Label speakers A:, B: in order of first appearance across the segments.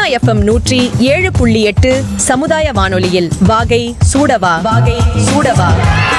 A: FM நூற்றி ஏழு புள்ளி எட்டு சமுதாய வானொலியில் வாகை சூடவா வாகை சூடவா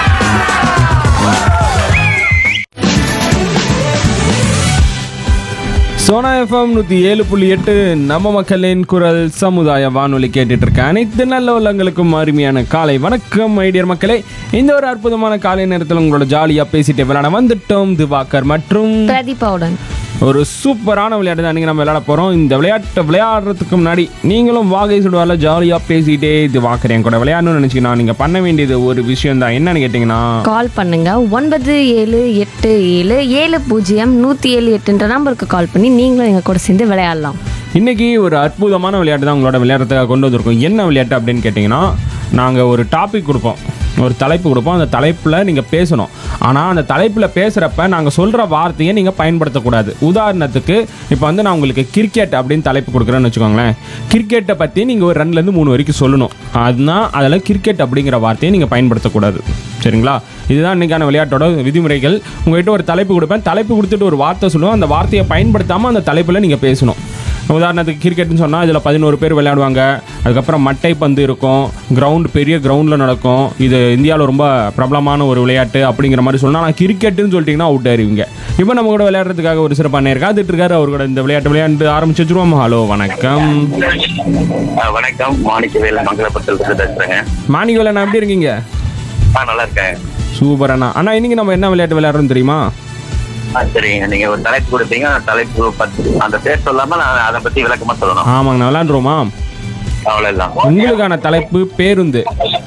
B: சோனா எஃப்எம் நூற்றி ஏழு புள்ளி எட்டு நம்ம மக்களின் குரல் சமுதாய வானொலி கேட்டுட்டு இருக்க அனைத்து நல்ல உள்ளங்களுக்கும் அருமையான காலை வணக்கம் ஐடியர் மக்களே இந்த ஒரு அற்புதமான காலை நேரத்தில் உங்களோட ஜாலியாக பேசிட்டு விளையாட வந்துட்டோம் திவாகர் மற்றும்
C: பிரதீபாவுடன்
B: ஒரு சூப்பரான விளையாட்டு தான் நீங்கள் நம்ம விளையாட போகிறோம் இந்த விளையாட்டை விளையாடுறதுக்கு முன்னாடி நீங்களும் வாகை சுடுவால ஜாலியாக பேசிட்டே இது வாக்குறேன் கூட விளையாடணும்னு நினச்சிங்கன்னா நீங்கள் பண்ண வேண்டியது ஒரு விஷயம் தான் என்னன்னு கேட்டிங்கன்னா
C: கால் பண்ணுங்க ஒன்பது ஏழு எட்டு ஏழு ஏழு பூஜ்ஜியம் நூற்றி ஏழு எட்டுன்ற நம்பருக்கு கால் பண்ணி நீங்களும் எங்கள் கூட சேர்ந்து விளையாடலாம்
B: இன்னைக்கு ஒரு அற்புதமான விளையாட்டு தான் உங்களோட விளையாடுறதுக்காக கொண்டு வந்திருக்கோம் என்ன விளையாட்டு அப்படின்னு கேட்டிங்கன்னா நாங்கள் ஒரு டாபிக் கொடுப்போம் ஒரு தலைப்பு கொடுப்போம் அந்த தலைப்பில் நீங்கள் பேசணும் ஆனால் அந்த தலைப்பில் பேசுகிறப்ப நாங்கள் சொல்கிற வார்த்தையை நீங்கள் பயன்படுத்தக்கூடாது உதாரணத்துக்கு இப்போ வந்து நான் உங்களுக்கு கிரிக்கெட் அப்படின்னு தலைப்பு கொடுக்குறேன்னு வச்சுக்கோங்களேன் கிரிக்கெட்டை பற்றி நீங்கள் ஒரு ரெண்டுலேருந்து மூணு வரைக்கும் சொல்லணும் அதுதான் அதில் கிரிக்கெட் அப்படிங்கிற வார்த்தையை நீங்கள் பயன்படுத்தக்கூடாது சரிங்களா இதுதான் இன்றைக்கான விளையாட்டோட விதிமுறைகள் உங்கள்கிட்ட ஒரு தலைப்பு கொடுப்பேன் தலைப்பு கொடுத்துட்டு ஒரு வார்த்தை சொல்லுவோம் அந்த வார்த்தையை பயன்படுத்தாமல் அந்த தலைப்பில் நீங்கள் பேசணும் உதாரணத்துக்கு கிரிக்கெட்னு சொன்னால் இதில் பதினோரு பேர் விளையாடுவாங்க அதுக்கப்புறம் மட்டை பந்து இருக்கும் கிரவுண்ட் பெரிய கிரவுண்டில் நடக்கும் இது இந்தியாவில் ரொம்ப பிரபலமான ஒரு விளையாட்டு அப்படிங்கிற மாதிரி சொன்னால் நான் கிரிக்கெட்டுன்னு சொல்லிட்டீங்கன்னா அவுட் ஆயிருவீங்க இப்போ நம்ம கூட விளையாடுறதுக்காக ஒரு சிறப்பான நேர் காத்துட்டு இருக்காரு அவர் கூட இந்த விளையாட்டு விளையாண்டு ஆரம்பிச்சு வச்சிருவோம் ஹலோ வணக்கம்
D: ஆ, வணக்கம் மாணிக்கவேல் மங்களபுரத்தில் இருந்து பேசுறேங்க
B: மாணிக்கவேல நான் எப்படி இருக்கீங்க
D: ஆ நல்லா இருக்கேன்
B: சூப்பர் அண்ணா அண்ணா இன்னைக்கு நம்ம என்ன விளையாட்டு விளையாடுறோம் தெரியுமா
D: ஆ சரிங்க நீங்க ஒரு தலைப்பு கொடுப்பீங்க அந்த தலைப்பு பத்தி அந்த பேர் சொல்லாம நான் அதை பத்தி விளக்கமா சொல்லணும்
B: ஆமாங்க நான் விளையாண்டுருவோமா
D: அவ்வளவுதான்
B: உங்களுக்கான தலைப்பு பேருந்து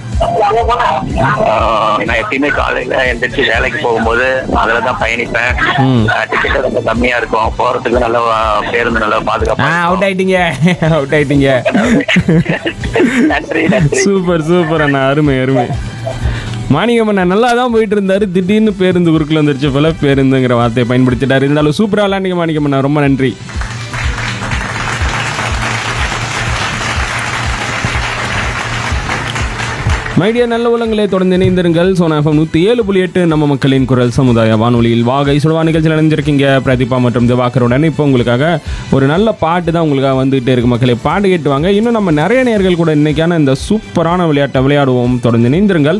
D: ஆ, நான் எப்பயுமே காலையில எந்திரிச்சு வேலைக்கு போகும்போது அதுல தான் பயணிப்பேன்
B: ம்.
D: டிக்கெட் ரொம்ப கம்மியா இருக்கும் போறதுக்கு நல்ல ஆ, பேருந்து நல்ல
B: ஆ
D: பாதுகாப்பா
B: அவுட் ஆயிட்டீங்க அவுட் ஆயிட்டீங்க
D: நன்றி நன்றி
B: சூப்பர் சூப்பர் அண்ணா அருமை அருமை மாணிக்கம் அண்ணா நல்லா தான் போயிட்டு இருந்தாரு திடீர்னு பேருந்து குறுக்கில் வந்துருச்சு போல பேருந்துங்கிற வார்த்தையை பயன்படுத்திட்டாரு இருந்தாலும் சூப்பராக விளையாண்டிங்க மாணிக்கம் அண்ணா ரொம்ப நன்றி மைடியா நல்ல உலகங்களே தொடர்ந்து இணைந்திருங்கள் சோனா எஃப்எம் நூற்றி ஏழு புள்ளி எட்டு நம்ம மக்களின் குரல் சமுதாய வானொலியில் வாகை சுடுவா நிகழ்ச்சியில் இணைஞ்சிருக்கீங்க பிரதீபா மற்றும் திவாகருடன் இப்போ உங்களுக்காக ஒரு நல்ல பாட்டு தான் உங்களுக்காக வந்துகிட்டே இருக்கு மக்களே பாட்டு கேட்டுவாங்க இன்னும் நம்ம நிறைய நேர்கள் கூட இன்னைக்கான இந்த சூப்பரான விளையாட்டை விளையாடுவோம் தொடர்ந்து இணைந்திருங்கள்